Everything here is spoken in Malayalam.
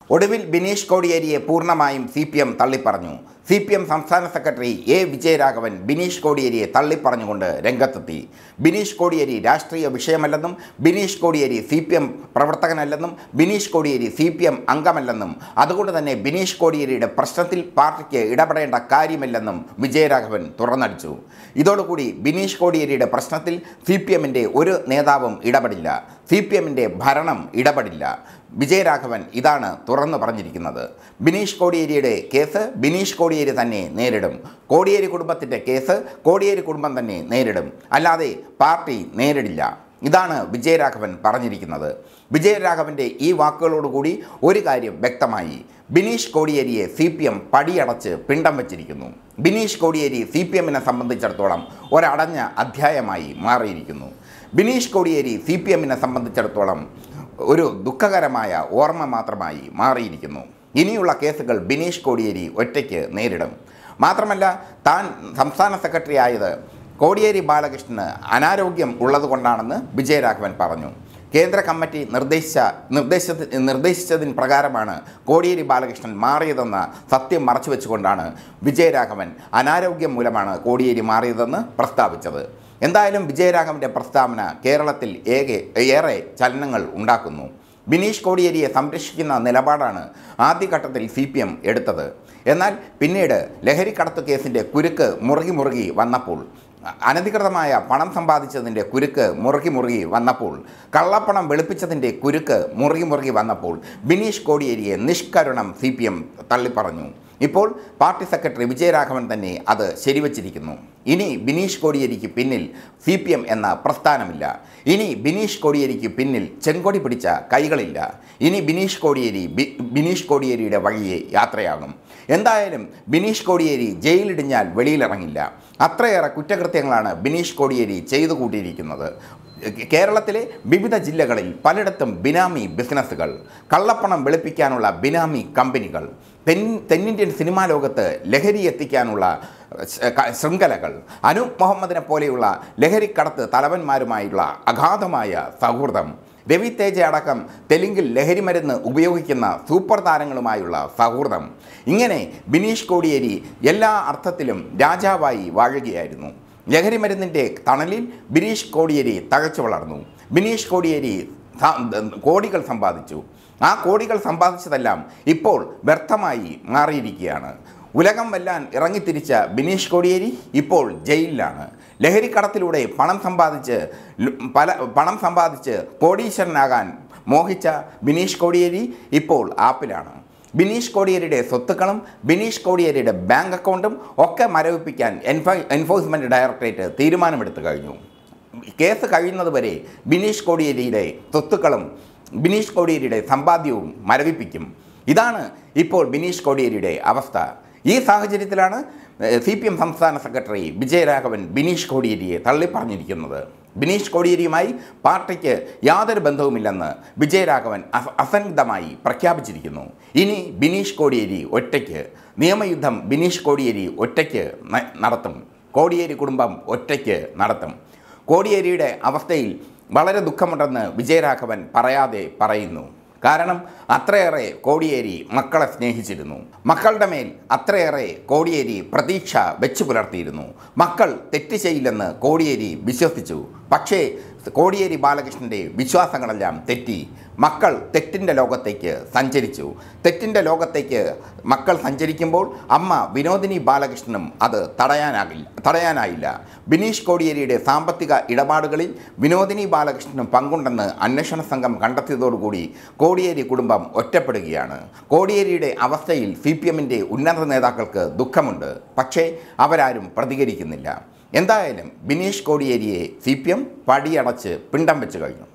ഒടുവിൽ ബിനീഷ് കോടിയേരിയെ പൂർണ്ണമായും സി പി എം തള്ളിപ്പറഞ്ഞു സി പി എം സംസ്ഥാന സെക്രട്ടറി എ വിജയരാഘവൻ ബിനീഷ് കോടിയേരിയെ തള്ളിപ്പറഞ്ഞുകൊണ്ട് രംഗത്തെത്തി ബിനീഷ് കോടിയേരി രാഷ്ട്രീയ വിഷയമല്ലെന്നും Bineesh Kodiyeri C P M പ്രവർത്തകനല്ലെന്നും Bineesh Kodiyeri C P M അംഗമല്ലെന്നും അതുകൊണ്ട് തന്നെ ബിനീഷ് കോടിയേരിയുടെ പ്രശ്നത്തിൽ പാർട്ടിക്ക് ഇടപെടേണ്ട കാര്യമില്ലെന്നും വിജയരാഘവൻ തുറന്നടിച്ചു ഇതോടുകൂടി ബിനീഷ് കോടിയേരിയുടെ പ്രശ്നത്തിൽ സി പി എമ്മിൻ്റെ ഒരു നേതാവും ഇടപെടില്ല സി പി എമ്മിൻ്റെ ഭരണം ഇടപെടില്ല വിജയരാഘവൻ ഇതാണ് തുറന്നു പറഞ്ഞിരിക്കുന്നത് ബിനീഷ് കോടിയേരിയുടെ കേസ് ബിനീഷ് കോടിയേരി തന്നെ നേരിടും കോടിയേരി കുടുംബത്തിൻ്റെ കേസ് കോടിയേരി കുടുംബം തന്നെ നേരിടും അല്ലാതെ പാർട്ടി നേരിടില്ല ഇതാണ് വിജയരാഘവൻ പറഞ്ഞിരിക്കുന്നത് വിജയരാഘവൻ്റെ ഈ വാക്കുകളോടുകൂടി ഒരു കാര്യം വ്യക്തമായി ബിനീഷ് കോടിയേരിയെ സി പി എം പടിയടച്ച് പിണ്ടം വച്ചിരിക്കുന്നു ബിനീഷ് കോടിയേരി സി പി എമ്മിനെ സംബന്ധിച്ചിടത്തോളം ഒരടഞ്ഞ അധ്യായമായി മാറിയിരിക്കുന്നു ബിനീഷ് കോടിയേരി സി പി എമ്മിനെ സംബന്ധിച്ചിടത്തോളം ഒരു ദുഃഖകരമായ ഓർമ്മ മാത്രമായി മാറിയിരിക്കുന്നു ഇനിയുള്ള കേസുകൾ ബിനീഷ് കോടിയേരി ഒറ്റയ്ക്ക് നേരിടും മാത്രമല്ല താൻ സംസ്ഥാന സെക്രട്ടറി ആയത് കോടിയേരി ബാലകൃഷ്ണന് അനാരോഗ്യം ഉള്ളതുകൊണ്ടാണെന്ന് വിജയരാഘവൻ പറഞ്ഞു കേന്ദ്ര കമ്മിറ്റി നിർദ്ദേശിച്ച നിർദ്ദേശ നിർദ്ദേശിച്ചതിന് പ്രകാരമാണ് കോടിയേരി ബാലകൃഷ്ണൻ മാറിയതെന്ന സത്യം മറച്ചുവെച്ചുകൊണ്ടാണ് വിജയരാഘവൻ അനാരോഗ്യം മൂലമാണ് കോടിയേരി മാറിയതെന്ന് പ്രസ്താവിച്ചത് എന്തായാലും വിജയരാഘവൻ്റെ പ്രസ്താവന കേരളത്തിൽ ഏകെ ഏറെ ചലനങ്ങൾ ഉണ്ടാക്കുന്നു ബിനീഷ് കോടിയേരിയെ സംരക്ഷിക്കുന്ന നിലപാടാണ് ആദ്യഘട്ടത്തിൽ സി പി എം എടുത്തത് എന്നാൽ പിന്നീട് ലഹരിക്കടത്ത് കേസിൻ്റെ കുരുക്ക് മുറുകി മുറുകി വന്നപ്പോൾ അനധികൃതമായ പണം സമ്പാദിച്ചതിൻ്റെ കുരുക്ക് മുറുകി മുറുകി വന്നപ്പോൾ കള്ളപ്പണം വെളുപ്പിച്ചതിൻ്റെ കുരുക്ക് മുറുകി മുറുകി വന്നപ്പോൾ ബിനീഷ് കോടിയേരിയെ നിഷ്കരുണം സി പി എം തള്ളിപ്പറഞ്ഞു ഇപ്പോൾ പാർട്ടി സെക്രട്ടറി വിജയരാഘവൻ തന്നെ അത് ശരിവച്ചിരിക്കുന്നു ഇനി ബിനീഷ് കോടിയേരിക്ക് പിന്നിൽ സി പി എം എന്ന പ്രസ്ഥാനമില്ല ഇനി ബിനീഷ് കോടിയേരിക്ക് പിന്നിൽ ചെങ്കൊടി പിടിച്ച കൈകളില്ല ഇനി ബിനീഷ് കോടിയേരി ബി- ബിനീഷ് കോടിയേരിയുടെ വഴിയെ യാത്രയാകും എന്തായാലും ബിനീഷ് കോടിയേരി ജയിലിടിഞ്ഞാൽ വെളിയിലിറങ്ങില്ല അത്രയേറെ കുറ്റകൃത്യങ്ങളാണ് ബിനീഷ് കോടിയേരി ചെയ്തു കൂട്ടിയിരിക്കുന്നത് കേരളത്തിലെ വിവിധ ജില്ലകളിൽ പലയിടത്തും ബിനാമി ബിസിനസ്സുകൾ കള്ളപ്പണം വെളുപ്പിക്കാനുള്ള ബിനാമി കമ്പനികൾ തെൻ തെന്നിന്ത്യൻ സിനിമാ ലോകത്ത് ലഹരി എത്തിക്കാനുള്ള ശ- ക- ശൃംഖലകൾ അനൂപ് മുഹമ്മദിനെ പോലെയുള്ള ലഹരിക്കടത്ത് തലവന്മാരുമായുള്ള അഗാധമായ സൗഹൃദം രവി തേജ അടക്കം തെലുങ്കിൽ ലഹരിമരുന്ന് ഉപയോഗിക്കുന്ന സൂപ്പർ താരങ്ങളുമായുള്ള സൗഹൃദം ഇങ്ങനെ ബിനീഷ് കോടിയേരി എല്ലാ അർത്ഥത്തിലും രാജാവായി വാഴുകയായിരുന്നു ലഹരിമരുന്നിൻ്റെ തണലിൽ ബിനീഷ് കോടിയേരി തഴച്ചു വളർന്നു ബിനീഷ് കോടിയേരി സ- കോടികൾ സമ്പാദിച്ചു ആ കോടികൾ സമ്പാദിച്ചതെല്ലാം ഇപ്പോൾ വ്യർത്ഥമായി മാറിയിരിക്കുകയാണ് ഉലകം വെല്ലാൻ ഇറങ്ങിത്തിരിച്ച ബിനീഷ് കോടിയേരി ഇപ്പോൾ ജയിലിലാണ് ലഹരിക്കടത്തിലൂടെ പണം സമ്പാദിച്ച് ല- പല പണം സമ്പാദിച്ച് കോടീശ്വരനാകാൻ മോഹിച്ച ബിനീഷ് കോടിയേരി ഇപ്പോൾ ആപ്പിലാണ് ബിനീഷ് കോടിയേരിയുടെ സ്വത്തുക്കളും ബിനീഷ് കോടിയേരിയുടെ ബാങ്ക് അക്കൗണ്ടും ഒക്കെ മരവിപ്പിക്കാൻ എൻഫോ എൻഫോഴ്സ്മെൻറ്റ് ഡയറക്ടറേറ്റ് തീരുമാനമെടുത്തു കഴിഞ്ഞു കേസ് കഴിയുന്നതുവരെ ബിനീഷ് കോടിയേരിയുടെ സ്വത്തുക്കളും ബിനീഷ് കോടിയേരിയുടെ സമ്പാദ്യവും മരവിപ്പിക്കും ഇതാണ് ഇപ്പോൾ ബിനീഷ് കോടിയേരിയുടെ അവസ്ഥ ഈ സാഹചര്യത്തിലാണ് സി പി എം സംസ്ഥാന സെക്രട്ടറി വിജയരാഘവൻ ബിനീഷ് കോടിയേരിയെ തള്ളിപ്പറഞ്ഞിരിക്കുന്നത് ബിനീഷ് കോടിയേരിയുമായി പാർട്ടിക്ക് യാതൊരു ബന്ധവുമില്ലെന്ന് വിജയരാഘവൻ അസ- അസന്നിഗ്ധമായി പ്രഖ്യാപിച്ചിരിക്കുന്നു ഇനി ബിനീഷ് കോടിയേരി ഒറ്റയ്ക്ക് നിയമയുദ്ധം ബിനീഷ് കോടിയേരി ഒറ്റയ്ക്ക് ന- നടത്തും കോടിയേരി കുടുംബം ഒറ്റയ്ക്ക് നടത്തും കോടിയേരിയുടെ അവസ്ഥയിൽ വളരെ ദുഃഖമുണ്ടെന്ന് വിജയരാഘവൻ പറയാതെ പറയുന്നു കാരണം അത്രയേറെ കോടിയേരി മക്കളെ സ്നേഹിച്ചിരുന്നു മക്കളുടെ മേൽ അത്രയേറെ കോടിയേരി പ്രതീക്ഷ വെച്ചു പുലർത്തിയിരുന്നു മക്കൾ തെറ്റ് ചെയ്യില്ലെന്ന് കോടിയേരി വിശ്വസിച്ചു പക്ഷേ കോടിയേരി ബാലകൃഷ്ണൻ്റെ വിശ്വാസങ്ങളെല്ലാം തെറ്റി മക്കൾ തെറ്റിൻ്റെ ലോകത്തേക്ക് സഞ്ചരിച്ചു തെറ്റിൻ്റെ ലോകത്തേക്ക് മക്കൾ സഞ്ചരിക്കുമ്പോൾ അമ്മ വിനോദിനി ബാലകൃഷ്ണനും അത് തടയാനാകില്ല തടയാനായില്ല ബിനീഷ് കോടിയേരിയുടെ സാമ്പത്തിക ഇടപാടുകളിൽ വിനോദിനി ബാലകൃഷ്ണനും പങ്കുണ്ടെന്ന് അന്വേഷണ സംഘം കണ്ടെത്തിയതോടുകൂടി കോടിയേരി കുടുംബം ഒറ്റപ്പെടുകയാണ് കോടിയേരിയുടെ അവസ്ഥയിൽ സി പി എമ്മിൻ്റെ ഉന്നത നേതാക്കൾക്ക് ദുഃഖമുണ്ട് പക്ഷേ അവരാരും പ്രതികരിക്കുന്നില്ല എന്തായാലും ബിനീഷ് കോടിയേരിയെ സി പി എം പടിയടച്ച് പിണ്ടം വെച്ച് കഴിഞ്ഞു